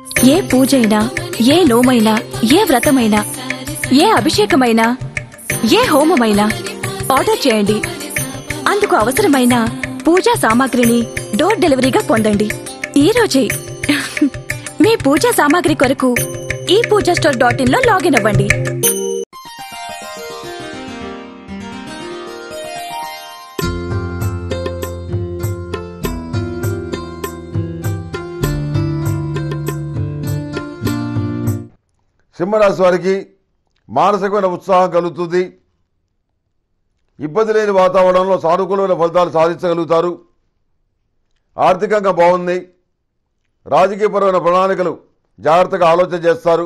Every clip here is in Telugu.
ఏ పూజైనా ఏ నోమైనా ఏ వ్రతమైనా ఏ అభిషేకమైనా ఏ హోమమైనా ఆర్డర్ చేయండి అందుకు అవసరమైన పూజా సామాగ్రిని డోర్ డెలివరీగా పొందండి ఈ రోజే మీ పూజా సామాగ్రి కొరకు ఈ పూజా స్టోర్ డాట్ ఇన్ లో లాగిన్ అవ్వండి సింహరాశి వారికి మానసికమైన ఉత్సాహం కలుగుతుంది ఇబ్బంది లేని వాతావరణంలో సానుకూలమైన ఫలితాలు సాధించగలుగుతారు ఆర్థికంగా బాగుంది రాజకీయపరమైన ప్రణాళికలు జాగ్రత్తగా ఆలోచన చేస్తారు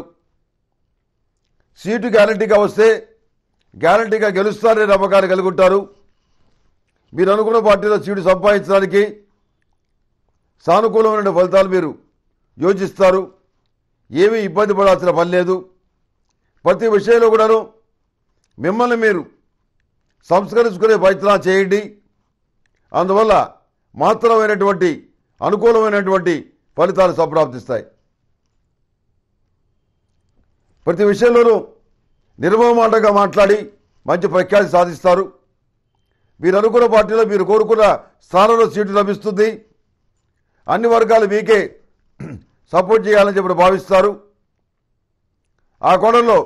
సీటు గ్యారంటీగా వస్తే గ్యారంటీగా గెలుస్తారనే నమ్మకాన్ని కలిగి ఉంటారు మీరు అనుకున్న పార్టీలో సీటు సంపాదించడానికి సానుకూలమైన ఫలితాలు మీరు యోచిస్తారు ఏమీ ఇబ్బంది పడాల్సిన పని లేదు ప్రతి విషయంలో కూడాను మిమ్మల్ని మీరు సంస్కరించుకునే ప్రయత్నం చేయండి అందువల్ల మాత్రమైనటువంటి అనుకూలమైనటువంటి ఫలితాలు సంప్రాప్తిస్తాయి ప్రతి విషయంలోనూ నిర్మమాటంగా మాట్లాడి మంచి ప్రఖ్యాతి సాధిస్తారు మీరు అనుకున్న పార్టీలో మీరు కోరుకున్న స్థానంలో సీటు లభిస్తుంది అన్ని వర్గాలు మీకే సపోర్ట్ చేయాలని చెప్పి భావిస్తారు ఆ కోణంలో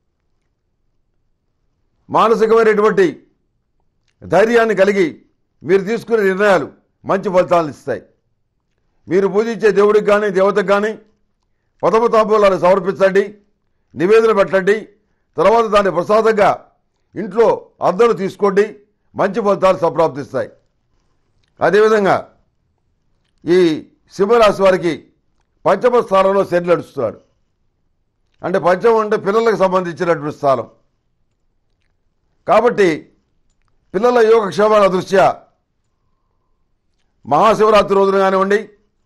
మానసికమైనటువంటి ధైర్యాన్ని కలిగి మీరు తీసుకునే నిర్ణయాలు మంచి ఫలితాలను ఇస్తాయి మీరు పూజించే దేవుడికి కానీ దేవతకు కానీ పదమ తాంబూలాలు సమర్పించండి నివేదన పెట్టండి తర్వాత దాన్ని ప్రసాదంగా ఇంట్లో అద్దరు తీసుకోండి మంచి ఫలితాలు సంప్రాప్తిస్తాయి అదేవిధంగా ఈ సింహరాశి వారికి పంచమ స్థానంలో శని నడుస్తున్నాడు అంటే పంచమం అంటే పిల్లలకు సంబంధించినటువంటి స్థానం కాబట్టి పిల్లల యోగక్షేమాల దృష్ట్యా మహాశివరాత్రి రోజున కానివ్వండి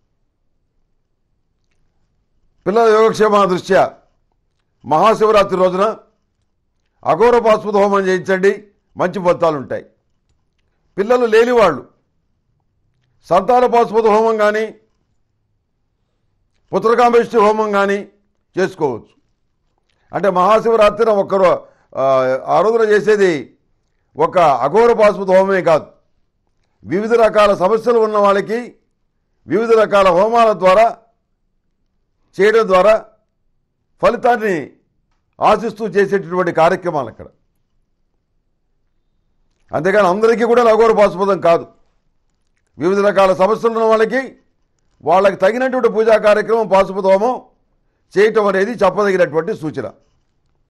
పిల్లల యోగక్షేమాల దృష్ట్యా మహాశివరాత్రి రోజున అఘోర పాశుపత హోమం చేయించండి మంచి ఫలితాలు ఉంటాయి పిల్లలు లేనివాళ్ళు సంతాన పాశుపత హోమం కానీ పుత్రకామేష్టి హోమం కానీ చేసుకోవచ్చు అంటే మహాశివరాత్రిన ఒక్కరు ఆ, ఆ రోజున చేసేది ఒక అఘోర పాశుపత హోమమే కాదు వివిధ రకాల సమస్యలు ఉన్న వాళ్ళకి వివిధ రకాల హోమాల ద్వారా చేయడం ద్వారా ఫలితాన్ని ఆశిస్తూ చేసేటటువంటి కార్యక్రమాలు అక్కడ అంతేగాని అందరికీ కూడా అఘోర పాశుపతం కాదు వివిధ రకాల సమస్యలు ఉన్న వాళ్ళకి వాళ్ళకి తగినటువంటి పూజా కార్యక్రమం పాశుపత హోమం చేయటం అనేది చెప్పదగినటువంటి సూచన